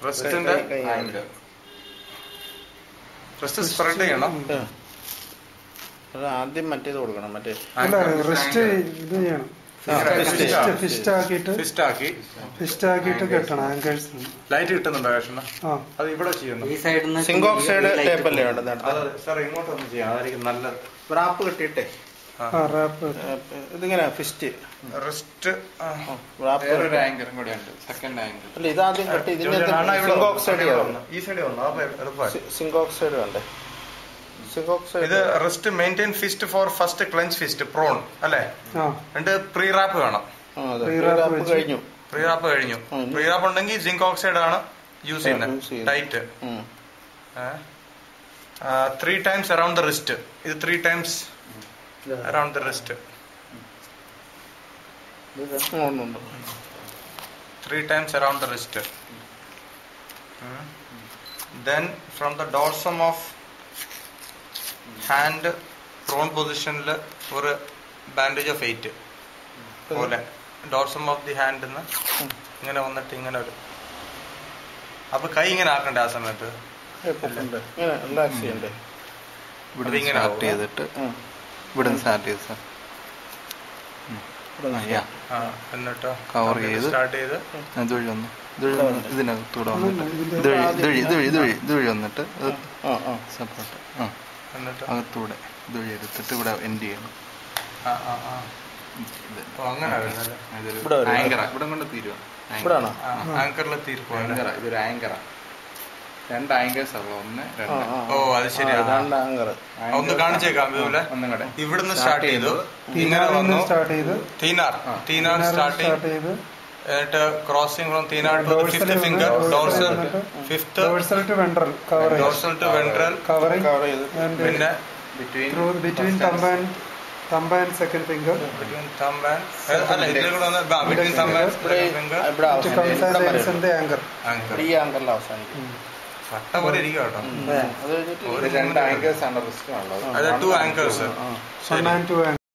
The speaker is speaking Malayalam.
റെസ്റ്റിന്റെ കൈ- കൈ- ആംഗിൾ റെസ്റ്റ് സ്പ്രെഡ് ചെയ്യണം ഉം. അത് ആദ്യം മറ്റേത് കൊടുക്കണം മറ്റേ അല്ല റിസ്റ്റ് ഇത് ചെയ്യണം ആ, fist. ഫിസ്റ്റ് ഫിസ്റ്റ് ആക്കിയിട്ട് ഫിസ്റ്റ് ആക്കി ഫിസ്റ്റ് ആക്കിയിട്ട് കെട്ടണം ആങ്കേഴ്സ് ലൈറ്റ് കിട്ടുന്നുണ്ടോ കഷ്ണ ആ അത് ഇവിടെ ചെയ്യണം ഈ സൈഡിൽ നിന്ന് സിങ്ക് ഓക്സൈഡ് ടേപ്പ് അല്ലേ വേണ്ടത് അത് സാർ ഇങ്ങോട്ടൊന്ന് ചെയ്യാം അതായിരിക്കും നല്ലത് റാപ്പ് കിട്ടിയിട്ടെ ആ റാപ്പ് ഇതിങ്ങനെ ഫിസ്റ്റ് റെസ്റ്റ് റാപ്പ് വേറൊരു ആംഗിളും കൂടെ ഉണ്ട് സെക്കൻഡ് ആംഗിൾ അല്ല ഇതാദ്യം കട്ടി ഇതിന്റെ സിങ്ക് ഓക്സൈഡ് ചെയ്യണം ഈ സൈഡ് വന്നു അപ്പൊ എളുപ്പമായി സിങ്ക് ഓക്സൈഡ് വേണ്ടേ സിങ്ക് ഓക്സൈഡ് ഇത് rest maintain fist for first clench fist prone അല്ലേ ആ രണ്ട് പ്രീ റാപ്പ് വേണം ആ, അതെ. Pre wrap wrap വെച്ച്. കഴിഞ്ഞു പ്രീ റാപ്പ് കഴിഞ്ഞു ഉം. പ്രീ റാപ്പ് ഉണ്ടെങ്കിൽ സിങ്ക് ഓക്സൈഡ് ആണ് യൂസ് use ചെയ്യുന്നത് ചെയ്യുന്നത്. ടൈറ്റ് ഉം. Three times around the wrist ഇത് three times around the wrist ഉം, ഉണ്ട്, ഉണ്ട്. three times around the wrist. Hmm. Then from the dorsum of hand prone പൊസിഷനിൽ ഒരു ബാൻഡേജ് ഓഫ് എയ്റ്റ് പോലെ ഡോർസം ഓഫ് ദി ഹാൻഡ് ഇങ്ങനെ വന്നിട്ട് ഇങ്ങനെ ഒരു അപ്പൊ കൈ ഇങ്ങനെ ആക്കണ്ടേ ആ സമയത്ത് ഇപ്പൊ ഉണ്ട്. ഇങ്ങനെ റിലാക്സ് ചെയ്യണ്ടേ ഇവിടെ അതിങ്ങനെ സ്റ്റാർട്ട് ആവും. ചെയ്തിട്ട് ഉം. ഇവിടെ സ്റ്റാർട്ട് ചെയ്ത് സാർ ഇവിടെ നിന്ന് യാ ആ, എന്നിട്ടോ Cover ചെയ്ത്. സ്റ്റാർട്ട് ചെയ്ത് ഇതുവഴി വന്നു ഇതുവഴി ഇവിടെ വന്ന് ഇതിനകത്തൂടെ വന്നിട്ട് ഇതിന്റെ ഇതുവഴി ഇതുവഴി ഇതുവഴി ഇതുവഴി ഇതുവഴി വന്നിട്ട് ആ ആ സപ്പോർട്ട് ആ എന്നിട്ട് അകത്തൂടെ ഇതുവഴി എടുത്തിട്ട് ഇവിടെ എൻഡ് ചെയ്യണം ആ ആ ആ ഇത് ഓ അങ്ങനെ വരുന്നല്ലേ ഇതൊരു ഇവിടെ വരും. ആങ്കറ ഇവിടെ കൊണ്ട് തീരുവ ഇവിടാണോ ആങ്കറിൽ തീർക്കും ആങ്കറ ഇതൊരു ആങ്കറ രണ്ട് ആങ്കേഴ്സ് ഉള്ളു ഒന്ന് ആ, രണ്ട് ആ, ഓ അത് ശരിയാ രണ്ട് ആങ്കർ ഒന്ന് കാണിച്ചേക്കാം വ്യൂവില് ഒന്നും കൂടെ ഇവിടുന്ന് സ്റ്റാർട്ട് ചെയ്തു ഇങ്ങനെ തീനാറിൽ വന്നു നിന്ന് സ്റ്റാർട്ട് ചെയ്ത് തീനാർ തീനാർ സ്റ്റാർട്ടിങ് സ്റ്റാർട്ട് ചെയ്ത് എന്നിട്ട് crossing from thenar to Dorsal fifth വന്ന് ഫിംഗർ dorsal ഡോർസൽ വന്നിട്ട് fifth dorsal to ventral cover dorsal to ventral covering cover ചെയ്ത് ആൻഡ് പിന്നെ between through between thumb and thumb and second finger between thumb and അല്ല ഇതിൽ കൂടെ വന്ന് ബിറ്റ്വീൻ തമ്പ് ഇവിടെ ആൻഡ് ഫിംഗർ ഇവിടെ ടു അവസാനിക്കും കംസ് ഇവിടെ ആൻഡ് വരെ ends in the anchor anchor ഈ ആങ്കറിൽ അവസാനിക്കും പട്ട പോലെ ഇരിക്കും കേട്ടോ അത് കഴിഞ്ഞിട്ട് ഒരു രണ്ട് ആങ്കേഴ്സ് ആണ് റിസ്ക് ഉള്ളത് അത് two anchors one and to